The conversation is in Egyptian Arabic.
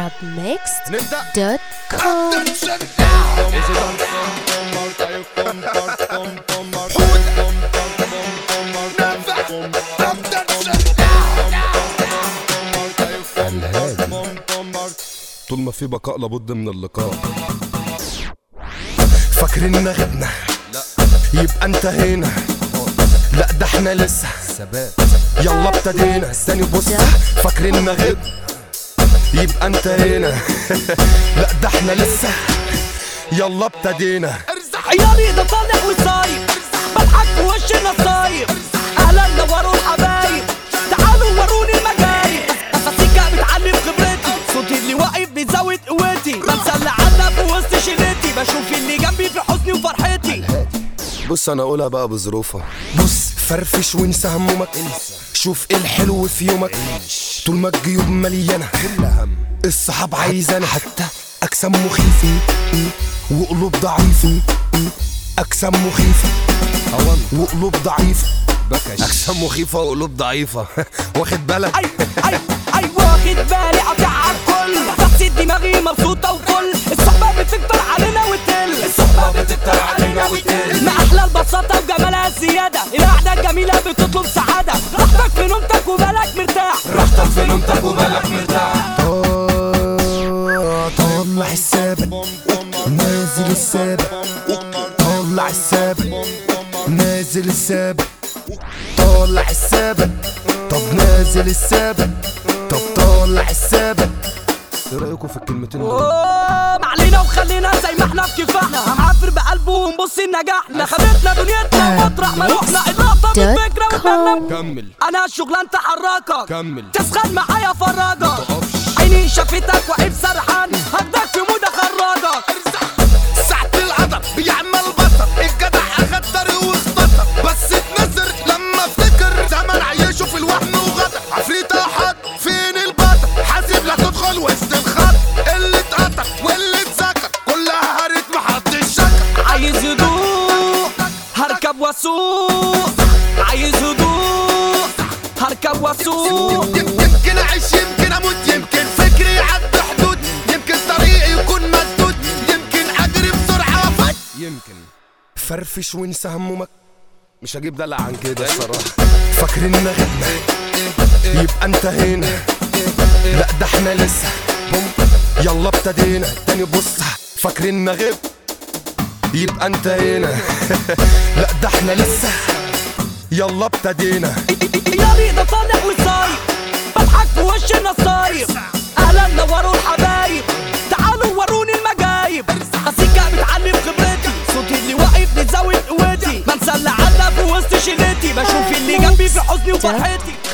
arabmixed.com طول ما في بقاء لابد من اللقاء فاكرين غبنا يبقى انتهينا لا ده احنا لسه ثبات يلا ابتدينا استني بص فاكرين غب يبقى انتهينا لا ده احنا لسه يلا ابتدينا عيالي ده طالع وصايم بضحك في وش النصايب اهلا نوروا الحبايب تعالوا وروني المجايب اساسيكا بتعلم خبرتي صوتي اللي واقف بيزود قوتي بنسى اللي عنا في وسط شلتي بشوف اللي جنبي في حزني وفرحتي بص انا اقولها بقى بظروفها بص فرفش وانسى همومك شوف ايه الحلو في يومك طول ما الجيوب مليانة الصحاب عايزانا حتى أجسام مخيفة وقلوب ضعيفة أجسام مخيفة وقلوب ضعيفة بكش أجسام مخيفة وقلوب ضعيفة واخد بالك اي اي اي واخد بالي قاطع على الكل بس دماغي مبسوطة وكل الصحبة بتكتر علينا وتقل الصحبة بتكتر علينا وتقل ما أحلى البساطة وجمالها الزيادة القعدة الجميلة بتطلب سعادة راحتك في نومتك وبالك مرتاح راحتك في نومتك وبالك مرتاح آه، طلع السابق نازل السابق طلع السابق نازل السابق طلع السابق طب نازل السابق طب طلع السابق ايه رايكم في الكلمتين دول اوه ما علينا وخلينا زي ما احنا في كفاحنا هنعافر بقلبه ونبص نجاحنا خدتنا دنيتنا مطرح ما رحنا اللقطة بالفكرة ودماغنا كمل انا الشغلانة حركك كمل تسخن معايا فرجك عيني شافتك واقف سرحان هاخدك في مود اخرجك ساعة الغضب بيعمل بطل الجدع اخد طريق واختصر بس اتنزر لما افتكر زمن عيشه في الوهم وغدر عفريت احد فين البطل حاسب لا تدخل وسط الخط اللي اتقطع واللي اتذكر كلها هرت محدش شكر عايز هدوء هركب واسوق عايز هدوء هركب واسوق يمكن اعيش يمكن اموت يمكن فكري يعدي حدود يمكن طريقي يكون مسدود يمكن اجري بسرعه فت يمكن فرفش وانسى همومك مش هجيب دلع عن كده الصراحه فاكرين غبنا يبقى انتهينا لا ده احنا لسه يلا ابتدينا تاني بص فاكرين غب يبقى انتهينا لا ده احنا لسه يلا ابتدينا يالي ده طالع وصايم بضحك في وش النصايب اهلا نوروا الحبايب تعالوا وروني المجايب اسيكا بتعلم خبرتي صوتي اللي واقف بيزود قوتي بنسى اللي عنا في وسط شلتي بشوف اللي جنبي في حزني وفرحتي